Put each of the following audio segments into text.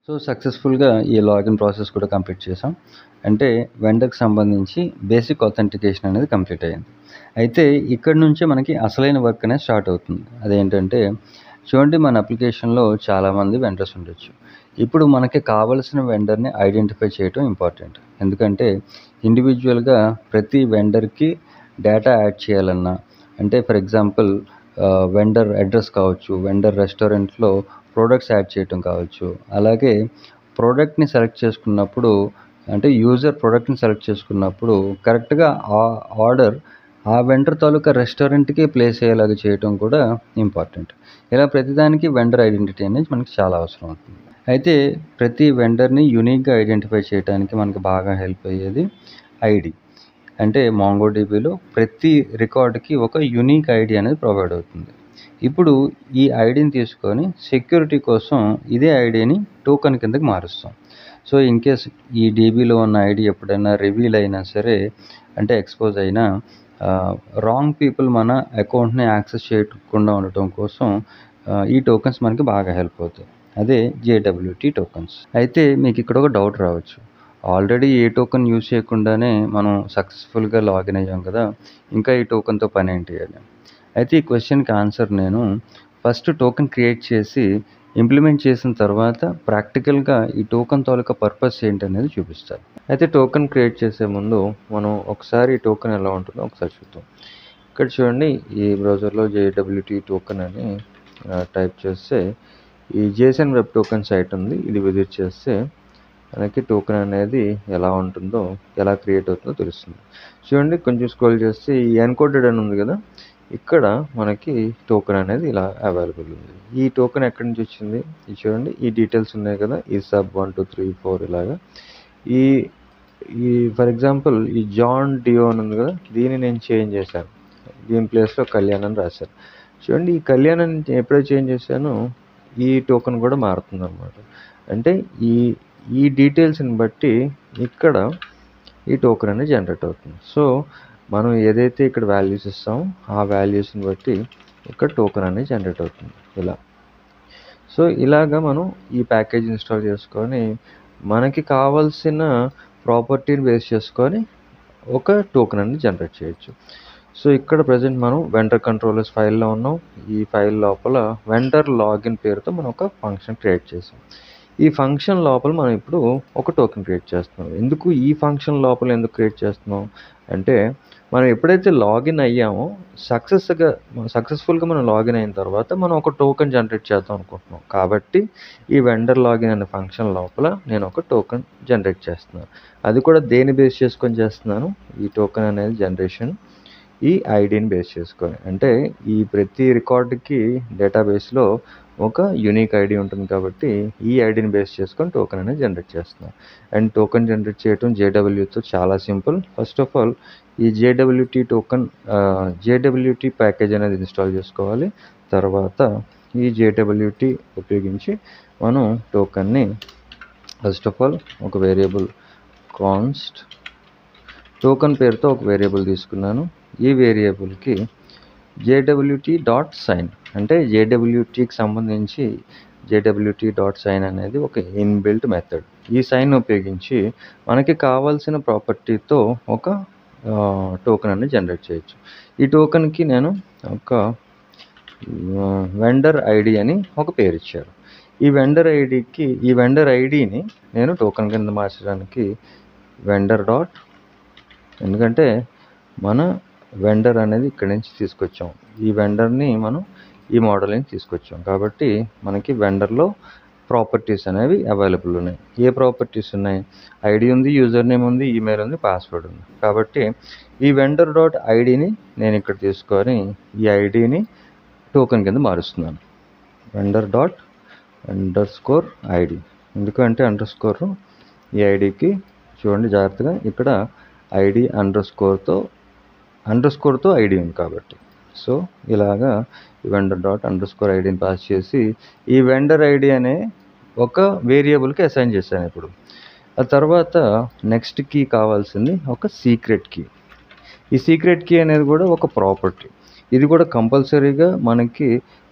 so సక్సెస్ఫుల్గా ఈ login process కూడా కంప్లీట్ చేసాం అంటే వెండర్కి సంబంధించి బేసిక్ అథెంటికేషన్ అనేది కంప్లీట్ అయ్యింది అయితే ఇక్కడ నుంచే మనకి అసలైన వర్క్ అనేది స్టార్ట్ అవుతుంది అదేంటంటే చూడండి మన అప్లికేషన్లో చాలామంది వెండర్స్ ఉండొచ్చు ఇప్పుడు మనకి కావలసిన వెండర్ని ఐడెంటిఫై చేయడం ఇంపార్టెంట్ ఎందుకంటే ఇండివిజువల్గా ప్రతి వెండర్కి డేటా యాడ్ చేయాలన్నా అంటే ఫర్ ఎగ్జాంపుల్ వెండర్ అడ్రస్ కావచ్చు వెండర్ రెస్టారెంట్లో ప్రోడక్ట్స్ యాడ్ చేయటం కావచ్చు అలాగే ప్రోడక్ట్ని సెలెక్ట్ చేసుకున్నప్పుడు అంటే యూజర్ ప్రోడక్ట్ని సెలెక్ట్ చేసుకున్నప్పుడు కరెక్ట్గా ఆ ఆర్డర్ ఆ వెండర్ తాలూకా రెస్టారెంట్కి ప్లేస్ అయ్యేలాగా చేయటం కూడా ఇంపార్టెంట్ ఇలా ప్రతిదానికి వెండర్ ఐడెంటిటీ అనేది మనకి చాలా అవసరం అవుతుంది అయితే ప్రతి వెండర్ని యూనిక్గా ఐడెంటిఫై చేయడానికి మనకి బాగా హెల్ప్ అయ్యేది ఐడి అంటే మాంగోడీబీలో ప్రతి రికార్డ్కి ఒక యూనిక్ ఐడి అనేది ప్రొవైడ్ అవుతుంది ఇప్పుడు ఈ ఐడిని తీసుకొని సెక్యూరిటీ కోసం ఇదే ఐడిని టోకెన్ కిందకి మారుస్తాం సో ఇన్ కేస్ ఈ డీబీలో ఉన్న ఐడి ఎప్పుడైనా రివీల్ అయినా సరే అంటే ఎక్స్పోజ్ అయినా రాంగ్ పీపుల్ మన అకౌంట్ని యాక్సెస్ చేయకుండా ఉండటం కోసం ఈ టోకెన్స్ మనకి బాగా హెల్ప్ అవుతాయి అదే జేడబ్ల్యూటీ టోకెన్స్ అయితే మీకు ఇక్కడ ఒక డౌట్ రావచ్చు ఆల్రెడీ ఏ టోకెన్ యూజ్ చేయకుండానే మనం సక్సెస్ఫుల్గా లాగిన్ అయ్యాం కదా ఇంకా ఈ టోకెన్తో పని ఏంటి అని అయితే ఈ క్వశ్చన్కి ఆన్సర్ నేను ఫస్ట్ టోకెన్ క్రియేట్ చేసి ఇంప్లిమెంట్ చేసిన తర్వాత ప్రాక్టికల్గా ఈ టోకెన్ తాలూకా పర్పస్ ఏంటనేది చూపిస్తాను అయితే టోకెన్ క్రియేట్ చేసే ముందు మనం ఒకసారి ఈ టోకెన్ ఎలా ఉంటుందో ఒకసారి చూద్దాం ఇక్కడ చూడండి ఈ బ్రౌజర్లో జేడబ్ల్యూటీ టోకెన్ అని టైప్ చేస్తే ఈ జేసన్ వెబ్ టోకెన్ సైట్ ఉంది ఇది విజిట్ చేస్తే మనకి టోకెన్ అనేది ఎలా ఉంటుందో ఎలా క్రియేట్ అవుతుందో తెలుస్తుంది చూడండి కొంచెం స్క్రోల్ చేస్తే ఈ ఎన్కోడెడ్ అని ఉంది కదా ఇక్కడ మనకి టోకెన్ అనేది ఇలా అవైలబుల్ ఉంది ఈ టోకెన్ ఎక్కడి నుంచి వచ్చింది ఇది చూడండి ఈ డీటెయిల్స్ ఉన్నాయి కదా ఈ sub one two three four ఇలాగా ఈ ఈ ఫర్ ఎగ్జాంపుల్ ఈ జాన్ డియో అని ఉంది కదా దీన్ని నేను చేంజ్ చేశాను దీని ప్లేస్లో కళ్యాణ్ అని రాశాను చూడండి ఈ కళ్యాణ్ అని ఎప్పుడైతే చేంజ్ చేశానో ఈ టోకెన్ కూడా మారుతుంది అనమాట అంటే ఈ ఈ డీటెయిల్స్ని బట్టి ఇక్కడ ఈ టోకెన్ అనేది జనరేట్ అవుతుంది సో మనం ఏదైతే ఇక్కడ వాల్యూస్ ఇస్తామో ఆ వాల్యూస్ని బట్టి ఇక్కడ టోకెన్ అనేది జనరేట్ అవుతుంది ఇలా సో ఇలాగా మనం ఈ ప్యాకేజ్ ఇన్స్టాల్ చేసుకొని మనకి కావాల్సిన ప్రాపర్టీని బేస్ చేసుకొని ఒక టోకెన్ అనేది జనరేట్ చేయొచ్చు సో ఇక్కడ ప్రజెంట్ మనం వెండర్ కంట్రోలర్స్ ఫైల్లో ఉన్నాం ఈ ఫైల్ లోపల వెండర్ లాగిన్ పేరుతో మనం ఒక ఫంక్షన్ క్రియేట్ చేసాం ఈ ఫంక్షన్ లోపల మనం ఇప్పుడు ఒక టోకెన్ క్రియేట్ చేస్తున్నాం ఎందుకు ఈ ఫంక్షన్ లోపల ఎందుకు క్రియేట్ చేస్తున్నాం అంటే మనం ఎప్పుడైతే లాగిన్ అయ్యామో సక్సెస్గా సక్సెస్ఫుల్గా మనం లాగిన్ అయిన తర్వాత మనం ఒక టోకెన్ జనరేట్ చేద్దాం అనుకుంటున్నాం కాబట్టి ఈ వెండర్ లాగిన్ అనే ఫంక్షన్ లోపల నేను ఒక టోకెన్ జనరేట్ చేస్తున్నాను అది కూడా దేని బేస్ చేసుకొని చేస్తున్నాను ఈ టోకెన్ అనేది జనరేషన్ ఈ ఐడిని బేస్ చేసుకొని అంటే ఈ ప్రతి రికార్డుకి డేటాబేస్లో ఒక యూనిక్ ఐడి ఉంటుంది కాబట్టి ఈ ఐడిని బేస్ చేసుకొని టోకెన్ అనేది జనరేట్ చేస్తున్నాం అండ్ టోకెన్ జనరేట్ చేయడం జేడబ్ల్యూతో చాలా సింపుల్ ఫస్ట్ ఆఫ్ ఆల్ ఈ జేడబ్ల్యూటీ టోకెన్ జేడబ్ల్యూటీ ప్యాకేజ్ అనేది ఇన్స్టాల్ చేసుకోవాలి తర్వాత ఈ జేడబ్ల్యూటీ ఉపయోగించి మనం టోకెన్ని ఫస్ట్ ఆఫ్ ఆల్ ఒక వేరియబుల్ కాన్స్ట్ టోకెన్ పేరుతో ఒక వేరియబుల్ తీసుకున్నాను ఈ వేరియబుల్కి జేడబ్ల్యూటీ డాట్ సైన్ అంటే జేడబ్ల్యూటీకి సంబంధించి జేడబ్ల్యూటీ డాట్ సైన్ అనేది ఒక ఇన్బిల్ట్ మెథడ్ ఈ సైన్ ఉపయోగించి మనకి కావాల్సిన ప్రాపర్టీతో ఒక టోకెన్ అనేది జనరేట్ చేయొచ్చు ఈ టోకెన్కి నేను ఒక వెండర్ ఐడి అని ఒక పేరు ఇచ్చారు ఈ వెండర్ ఐడికి ఈ వెండర్ ఐడిని నేను టోకెన్ కింద మార్చడానికి వెండర్ డాట్ ఎందుకంటే మన వెండర్ అనేది ఇక్కడి నుంచి తీసుకొచ్చాం ఈ వెండర్ని మనం ఈ మోడల్ నుంచి తీసుకొచ్చాం కాబట్టి మనకి వెండర్లో ప్రాపర్టీస్ అనేవి అవైలబుల్ ఉన్నాయి ఏ ప్రాపర్టీస్ ఉన్నాయి ఐడి ఉంది యూజర్ నేమ్ ఉంది ఈమెయిల్ ఉంది పాస్వర్డ్ ఉంది కాబట్టి ఈ వెండర్ డాట్ ఐడిని నేను ఇక్కడ తీసుకొని ఈ ఐడిని టోకెన్ కింద మారుస్తున్నాను vendor dot underscore ID ఎందుకంటే అండర్ స్కోర్ ఈ ఐడికి చూడండి జాగ్రత్తగా ఇక్కడ ఐడి అండర్ స్కోర్తో అండర్ స్కోర్తో ఐడి ఉంది కాబట్టి సో ఇలాగా ఈ వెండర్ డాట్ అండర్ స్కోర్ ఐడిని పాస్ చేసి ఈ వెండర్ ఐడి అనే ఒక వేరియబుల్కి అసైన్ చేశాను ఇప్పుడు ఆ తర్వాత నెక్స్ట్ కీ కావాల్సింది ఒక సీక్రెట్ కీ ఈ సీక్రెట్ కీ అనేది కూడా ఒక ప్రాపర్టీ ఇది కూడా కంపల్సరీగా మనకి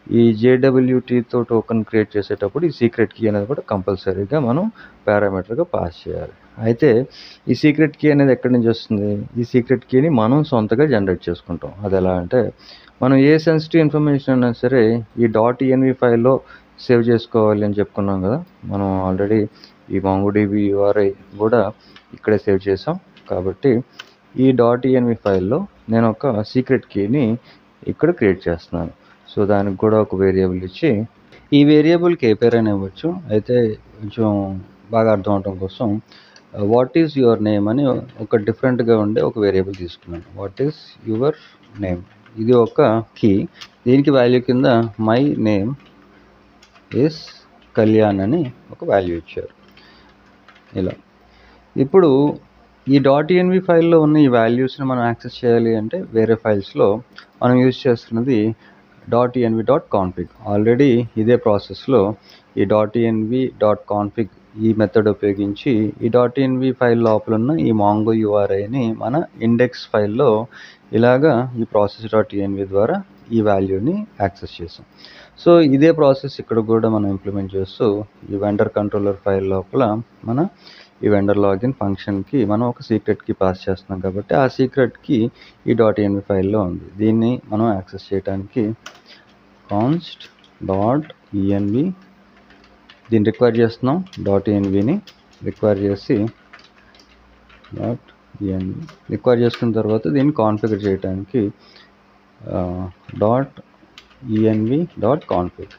ఈ జేడబ్ల్యూటీతో టోకెన్ క్రియేట్ చేసేటప్పుడు ఈ సీక్రెట్ కీ అనేది కూడా కంపల్సరీగా మనం పారామీటర్గా పాస్ చేయాలి అయితే ఈ సీక్రెట్ కీ అనేది ఎక్కడి నుంచి వస్తుంది ఈ సీక్రెట్ కీని మనం సొంతగా జనరేట్ చేసుకుంటాం అది ఎలా అంటే మనం ఏ సెన్సిటివ్ ఇన్ఫర్మేషన్ అయినా సరే ఈ డాట్ ఈఎన్వి ఫైల్లో సేవ్ చేసుకోవాలి అని చెప్పుకున్నాం కదా మనం ఆల్రెడీ ఈ మాంగోడిబి యూఆర్ఐ కూడా ఇక్కడే సేవ్ చేసాం కాబట్టి ఈ డాట్ ఈఎన్వి ఫైల్లో నేను ఒక సీక్రెట్ కీని ఇక్కడ క్రియేట్ చేస్తున్నాను సో దానికి కూడా ఒక వేరియబుల్ ఇచ్చి ఈ వేరియబుల్కి ఏ పేరైనా ఇవ్వచ్చు అయితే కొంచెం బాగా అర్థం అవడం కోసం వాట్ ఈజ్ యువర్ నేమ్ అని ఒక డిఫరెంట్గా ఉండే ఒక వేరియబుల్ తీసుకున్నాను వాట్ ఈజ్ యువర్ నేమ్ ఇది ఒక కీ దీనికి వాల్యూ కింద మై నేమ్ ఇస్ కళ్యాణ్ అని ఒక వాల్యూ ఇచ్చారు ఇలా ఇప్పుడు ఈ డాట్ ఎన్వి ఫైల్లో ఉన్న ఈ వాల్యూస్ని మనం యాక్సెస్ చేయాలి అంటే వేరే ఫైల్స్లో మనం యూజ్ చేస్తున్నది dot env dot config already ఇదే ప్రాసెస్లో ఈ డాట్ ఎన్వి డాట్ కాన్ఫిగ్ ఈ మెథడ్ ఉపయోగించి ఈ డాట్ ఎన్వి ఫైల్ లోపల ఉన్న ఈ మాంగో యూఆర్ఐని మన ఇండెక్స్ ఫైల్లో ఇలాగా ఈ ప్రాసెస్ డాట్ ఎన్వి ద్వారా ఈ వాల్యూని యాక్సెస్ చేసాం సో ఇదే ప్రాసెస్ ఇక్కడ కూడా మనం ఇంప్లిమెంట్ చేస్తూ ఈ వెండర్ కంట్రోలర్ ఫైల్ లోపల మన ఈ వెండర్ లాగిన్ ఫంక్షన్కి మనం ఒక సీక్రెట్కి పాస్ చేస్తున్నాం కాబట్టి ఆ సీక్రెట్కి ఈ డాట్ ఎన్వి ఫైల్లో ఉంది దీన్ని మనం యాక్సెస్ చేయడానికి కాన్స్ట్ డాట్ ఈఎన్వి దీన్ని రిక్వైర్ చేస్తున్నాం డాట్ ఈఎన్విని రిక్వైర్ చేసి డాట్ ఈఎన్వి రిక్వైర్ చేసుకున్న తర్వాత దీన్ని కాన్ఫిగర్ చేయడానికి డాట్ ఈఎన్వి డాట్ కాన్ఫిగ్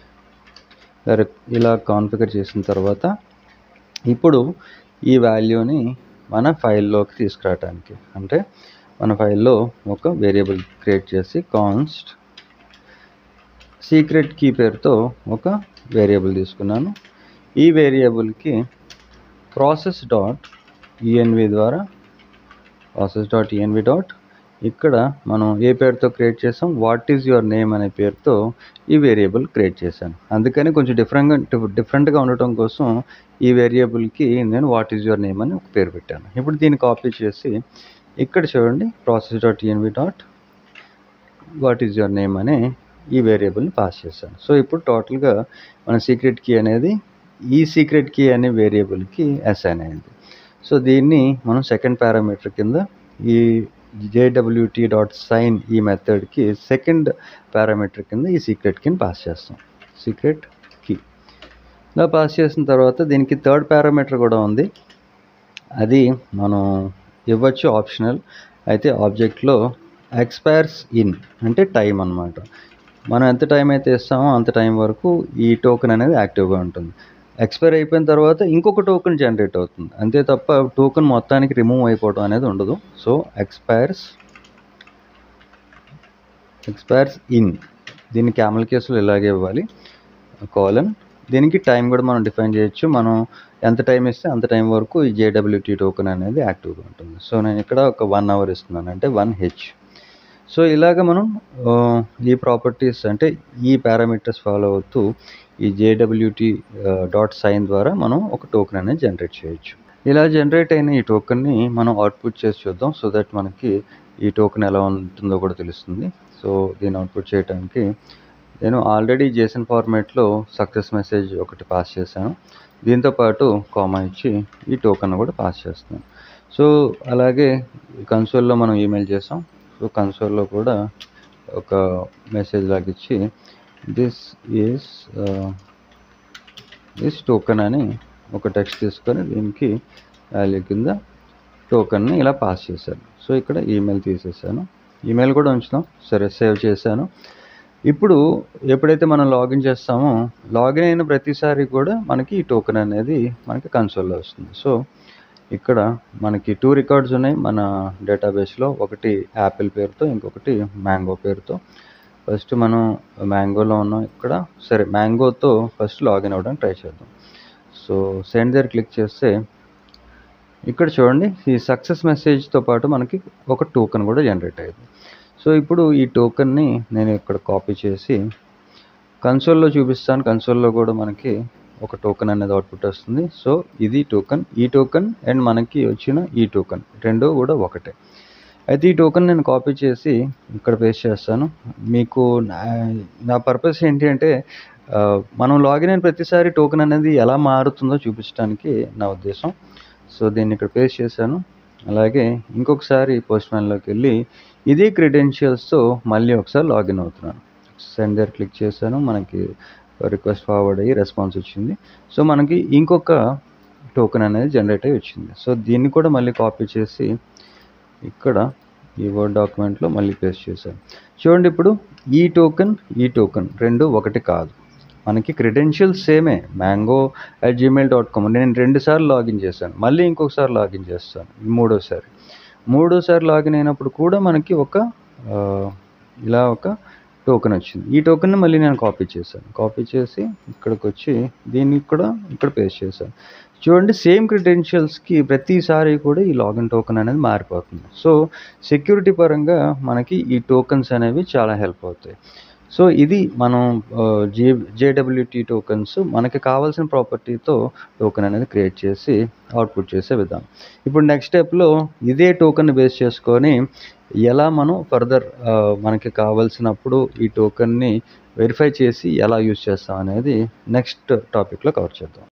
ఇలా కాన్ఫిగర్ చేసిన తర్వాత ఇప్పుడు ఈ వాల్యూని మన ఫైల్లోకి తీసుకురావడానికి అంటే మన ఫైల్లో ఒక వేరియబుల్ క్రియేట్ చేసి కాన్స్ట్ సీక్రెట్ కీ పేరుతో ఒక వేరియబుల్ తీసుకున్నాను ఈ వేరియబుల్కి ప్రాసెస్ డాట్ ఈఎన్వి ద్వారా ప్రాసెస్ డాట్ ఈఎన్వి డాట్ ఇక్కడ మనం ఏ పేరుతో క్రియేట్ చేసాం వాట్ ఈజ్ యువర్ నేమ్ అనే పేరుతో ఈ వేరియబుల్ క్రియేట్ చేశాను అందుకని కొంచెం డిఫరెంట్గా డిఫరెంట్గా ఉండటం కోసం ఈ వేరియబుల్కి నేను వాట్ ఈజ్ యువర్ నేమ్ అని ఒక పేరు పెట్టాను ఇప్పుడు దీన్ని కాపీ చేసి ఇక్కడ చూడండి process dot ENV dot what is your name అనే ఈ వేరియబుల్ని పాస్ చేశాను సో ఇప్పుడు టోటల్గా మన సీక్రెట్ కీ అనేది ఈ సీక్రెట్ కీ అనే వేరియబుల్కి అసైన్ అయింది సో దీన్ని మనం సెకండ్ పారామీటర్ కింద ఈ జేడబ్ల్యూటీ డాట్ సైన్ ఈ మెథడ్కి సెకండ్ పారామీటర్ కింద ఈ సీక్రెట్ కీని పాస్ చేస్తాం సీక్రెట్ కీ ఇలా పాస్ చేసిన తర్వాత దీనికి థర్డ్ పారామీటర్ కూడా ఉంది అది మనం ఇవ్వచ్చు ఆప్షనల్ అయితే ఆబ్జెక్ట్లో ఎక్స్పైర్స్ ఇన్ అంటే టైం అనమాట మనం ఎంత టైం అయితే ఇస్తామో అంత టైం వరకు ఈ టోకెన్ అనేది యాక్టివ్గా ఉంటుంది ఎక్స్పైర్ అయిపోయిన తర్వాత ఇంకొక టోకెన్ జనరేట్ అవుతుంది అంతే తప్ప టోకెన్ మొత్తానికి రిమూవ్ అయిపోవడం అనేది ఉండదు సో ఎక్స్పైర్స్ ఎక్స్పైర్స్ ఇన్ దీన్ని క్యామల్ కేసులో ఇలాగే ఇవ్వాలి కాలన్ దీనికి టైం కూడా మనం డిఫైన్ చేయొచ్చు మనం ఎంత టైం ఇస్తే అంత టైం వరకు ఈ జేడబ్ల్యూటీ టోకెన్ అనేది యాక్టివ్గా ఉంటుంది సో నేను ఇక్కడ ఒక వన్ అవర్ ఇస్తున్నాను అంటే వన్ హెచ్ సో ఇలాగ మనం ఆ, ఈ ప్రాపర్టీస్ అంటే ఈ పారామీటర్స్ ఫాలో అవుతూ ఈ జేడబ్ల్యూటీ డాట్ సైన్ ద్వారా మనం ఒక టోకెన్ అనేది జనరేట్ చేయొచ్చు ఇలా జనరేట్ అయిన ఈ టోకెన్ని మనం అవుట్పుట్ చేసి చూద్దాం సో దట్ మనకి ఈ టోకెన్ ఎలా ఉంటుందో కూడా తెలుస్తుంది సో దీన్ని అవుట్పుట్ చేయడానికి నేను ఆల్రెడీ జేసన్ ఫార్మేట్లో సక్సెస్ మెసేజ్ ఒకటి పాస్ చేశాను దీంతో పాటు కామా ఇచ్చి ఈ టోకెన్ కూడా పాస్ చేస్తున్నాను సో అలాగే కన్సోల్లో మనం ఈమెయిల్ చేసాం సో కన్సోల్లో కూడా ఒక మెసేజ్ లాగా ఇచ్చి దిస్ ఈస్ దిస్ టోకెన్ అని ఒక టెక్స్ట్ తీసుకొని దీనికి వాల్యూ కింద టోకెన్ని ఇలా పాస్ చేశాను సో ఇక్కడ ఈమెయిల్ తీసేసాను ఈమెయిల్ కూడా ఉంచుతాం సరే సేవ్ చేశాను ఇప్పుడు ఎప్పుడైతే మనం లాగిన్ చేస్తామో లాగిన్ అయిన ప్రతిసారి కూడా మనకి ఈ టోకెన్ అనేది మనకి కన్సోల్లో వస్తుంది సో ఇక్కడ మనకి టూ రికార్డ్స్ ఉన్నాయి మన డేటాబేస్లో ఒకటి యాపిల్ పేరుతో ఇంకొకటి మ్యాంగో పేరుతో ఫస్ట్ మనం మ్యాంగోలో ఉన్నాం ఇక్కడ సరే మ్యాంగోతో ఫస్ట్ లాగిన్ అవ్వడానికి ట్రై చేద్దాం సో సెండ్ దగ్గర క్లిక్ చేస్తే ఇక్కడ చూడండి ఈ సక్సెస్ మెసేజ్తో పాటు మనకి ఒక టోకెన్ కూడా జనరేట్ అయ్యింది సో ఇప్పుడు ఈ టోకెన్ని నేను ఇక్కడ కాపీ చేసి కన్సోల్లో చూపిస్తాను కన్సోల్లో కూడా మనకి ఒక టోకెన్ అనేది అవుట్పుట్ వస్తుంది సో ఇది టోకెన్ ఈ టోకెన్ అండ్ మనకి వచ్చిన ఈ టోకెన్ రెండు కూడా ఒకటే అయితే ఈ టోకెన్ నేను కాపీ చేసి ఇక్కడ పేస్ట్ చేస్తాను మీకు నా నా పర్పస్ ఏంటి అంటే ఆ, మనం లాగిన్ అయిన ప్రతిసారి టోకెన్ అనేది ఎలా మారుతుందో చూపించడానికి నా ఉద్దేశం సో దీన్ని ఇక్కడ పేస్ట్ చేశాను అలాగే ఇంకొకసారి పోస్ట్ మ్యాన్లోకి వెళ్ళి ఇదే క్రెడెన్షియల్స్తో మళ్ళీ ఒకసారి లాగిన్ అవుతున్నాను సెండ్ దగ్గర క్లిక్ చేశాను మనకి రిక్వెస్ట్ ఫార్వర్డ్ అయ్యి రెస్పాన్స్ వచ్చింది సో మనకి ఇంకొక టోకెన్ అనేది జనరేట్ అయ్యి వచ్చింది సో దీన్ని కూడా మళ్ళీ కాపీ చేసి ఇక్కడ ఈ వర్డ్ డాక్యుమెంట్లో మళ్ళీ పేస్ట్ చేశాను చూడండి ఇప్పుడు ఈ టోకెన్ ఈ టోకెన్ రెండు ఒకటి కాదు మనకి క్రెడెన్షియల్స్ సేమే mango at Gmail dot com నేను రెండు సార్లు లాగిన్ చేశాను మళ్ళీ ఇంకొకసారి లాగిన్ చేస్తాను ఇది మూడోసారి మూడోసారి లాగిన్ అయినప్పుడు కూడా మనకి ఒక ఆ, ఇలా ఒక టోకెన్ వచ్చింది ఈ టోకెన్ని మళ్ళీ నేను కాపీ చేశాను కాపీ చేసి ఇక్కడికి వచ్చి దీన్ని కూడా ఇక్కడ పేస్ట్ చేశాను చూడండి సేమ్ క్రెడెన్షియల్స్కి ప్రతిసారి కూడా ఈ లాగిన్ టోకెన్ అనేది మారిపోతుంది సో సెక్యూరిటీ పరంగా మనకి ఈ టోకెన్స్ అనేవి చాలా హెల్ప్ అవుతాయి సో ఇది మనం జే జేడబ్ల్యూటీ టోకెన్స్ మనకి కావాల్సిన ప్రాపర్టీతో టోకెన్ అనేది క్రియేట్ చేసి అవుట్పుట్ చేసే విధానం ఇప్పుడు నెక్స్ట్ స్టెప్లో ఇదే టోకెన్ బేస్ చేసుకొని ఎలా మనం ఫర్దర్ మనకి కావాల్సినప్పుడు ఈ టోకెన్ని వెరిఫై చేసి ఎలా యూజ్ చేస్తాం అనేది నెక్స్ట్ టాపిక్లో కవర్ చేద్దాం